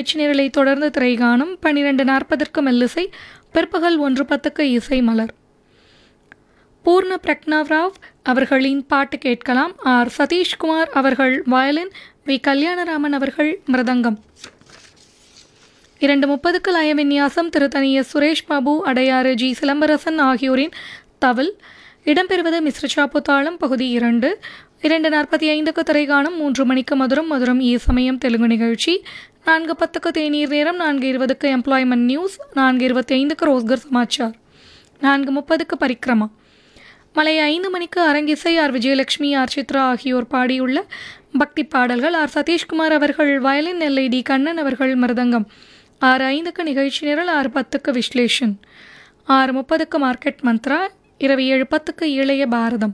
நிகழ்ச்சி நிரலை தொடர்ந்து திரைகாணும் பன்னிரெண்டு நாற்பதற்கு மெல்லிசை பிற்பகல் ஒன்று பத்துக்கு இசை மலர் பூர்ண பிரக்னாவ் அவர்களின் பாட்டு கேட்கலாம் ஆர் சதீஷ்குமார் அவர்கள் வயலின் வி கல்யாணராமன் அவர்கள் மிருதங்கம் இரண்டு முப்பதுக்கு லய விநியாசம் திருத்தணிய சுரேஷ் பாபு அடையாறு ஜி சிலம்பரசன் ஆகியோரின் தவில் இடம்பெறுவது மிஸ்ர சாப்புத்தாளம் பகுதி இரண்டு இரண்டு நாற்பத்தி ஐந்துக்கு திரைகாணும் மூன்று மணிக்கு மதுரம் மதுரம் ஈ சமயம் தெலுங்கு நிகழ்ச்சி நான்கு பத்துக்கு தேநீர் நேரம் நான்கு இருபதுக்கு எம்ப்ளாய்மெண்ட் நியூஸ் நான்கு இருபத்தி ஐந்துக்கு ரோஸ்கர் சமாச்சார் நான்கு முப்பதுக்கு பரிக்ரமா மலை ஐந்து மணிக்கு அரங்கிசை ஆர் விஜயலட்சுமி ஆர் சித்ரா ஆகியோர் பாடியுள்ள பக்தி பாடல்கள் ஆர் சதீஷ்குமார் அவர்கள் வயலின் நெல்லை டி கண்ணன் அவர்கள் மிருதங்கம் ஆறு ஐந்துக்கு நிகழ்ச்சி நிரல் ஆறு பத்துக்கு விஸ்லேஷன் ஆறு முப்பதுக்கு மார்க்கெட் மந்த்ரா இரவு ஏழு பத்துக்கு இளைய பாரதம்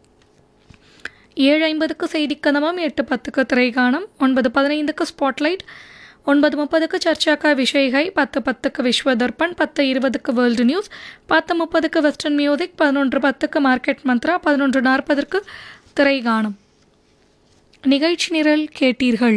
ஏழு ஐம்பதுக்கு செய்தி கதமம் எட்டு பத்துக்கு திரைகாணம் ஒன்பது பதினைந்துக்கு ஸ்பாட்லைட் ஒன்பது முப்பதுக்கு சர்ச்சாக்கா விஷய்கை பத்து பத்துக்கு விஸ்வ தர்ப்பண் பத்து இருபதுக்கு வேர்ல்டு நியூஸ் பத்து முப்பதுக்கு வெஸ்டர்ன் மியூசிக் பதினொன்று பத்துக்கு மார்க்கெட் மந்த்ரா பதினொன்று நாற்பதற்கு திரைகாணம் நிகழ்ச்சி நிரல் கேட்டீர்கள்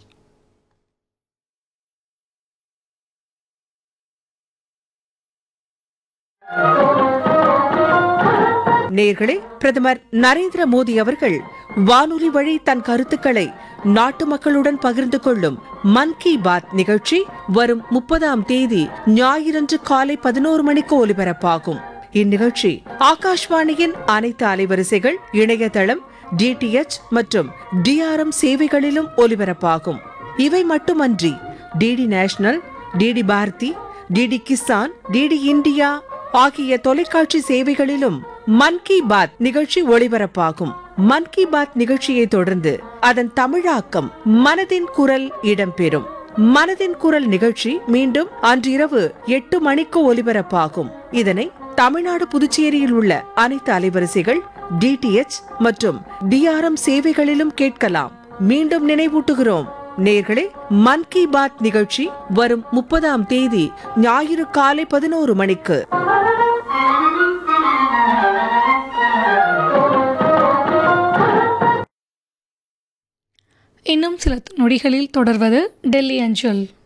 நேர்களே பிரதமர் நரேந்திர மோடி அவர்கள் வானொலி வழி தன் கருத்துக்களை நாட்டு மக்களுடன் பகிர்ந்து கொள்ளும் மன் கி பாத் நிகழ்ச்சி வரும் முப்பதாம் தேதி ஞாயிறன்று காலை பதினோரு மணிக்கு ஒலிபரப்பாகும் இந்நிகழ்ச்சி ஆகாஷ்வாணியின் அனைத்து அலைவரிசைகள் இணையதளம் டிடிஎச் மற்றும் டிஆர்எம் சேவைகளிலும் ஒலிபரப்பாகும் இவை மட்டுமன்றி DD national DD Bharati DD Kisan DD India ஆகிய தொலைக்காட்சி சேவைகளிலும் மன் கி பாத் நிகழ்ச்சி ஒளிபரப்பாகும் மன் கி பாத் நிகழ்ச்சியை தொடர்ந்து அதன் தமிழாக்கம் மனதின் குரல் இடம்பெறும் மனதின் குரல் நிகழ்ச்சி மீண்டும் அன்றிரவு எட்டு மணிக்கு ஒலிபரப்பாகும் இதனை தமிழ்நாடு புதுச்சேரியில் உள்ள அனைத்து அலைவரிசைகள் டிடிஎச் மற்றும் டிஆர்எம் சேவைகளிலும் கேட்கலாம் மீண்டும் நினைவூட்டுகிறோம் நேர்களே மன் கி பாத் நிகழ்ச்சி வரும் முப்பதாம் தேதி ஞாயிறு காலை பதினோரு மணிக்கு இன்னும் சில நொடிகளில் தொடர்வது டெல்லி அஞ்சல்